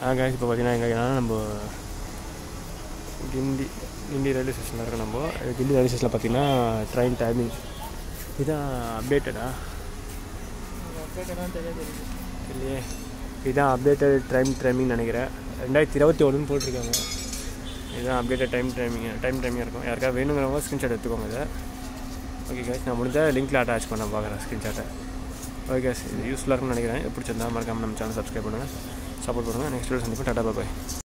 guys இப்போ பார்த்தீங்கன்னா எங்கே நம்ம கிண்டி கிண்டி ரயில்வே ஸ்டேஷனில் இருக்கோம் நம்ம கிண்டி ரயில்வே ஸ்டேஷனில் பார்த்தீங்கன்னா ட்ரெயின் டைமிங் இதான் அப்டேட்டடா இல்லையே இதுதான் அப்டேட்டட் டைம் டைமிங் நினைக்கிறேன் ரெண்டாயிரத்தி இருபத்தி ஒன்றுன்னு போட்டிருக்காங்க இதுதான் updated time timing time timing இருக்கும் யாருக்காவது வேணுங்கிறவங்க ஸ்க்ரீன்ஷாட் எடுத்துக்கோங்க இதை ஓகே கேஸ் நான் முடிஞ்ச லிங்க்கில் அட்டாச் பண்ண பார்க்குறேன் ஸ்க்ரீன்ஷாட்டை ஓகே கேஸ் இது யூஸ்ஃபுல்லாக இருக்கும்னு நினைக்கிறேன் பிடிச்சிருந்தா மறக்காமல் நம்ம சேனல் சப்ஸ்கிரைப் பண்ணுங்கள் சப்போர்ட் பண்ணுங்கள் நெக்ஸ்ட் வீடியோ சந்திப்போம் டாடா பாய்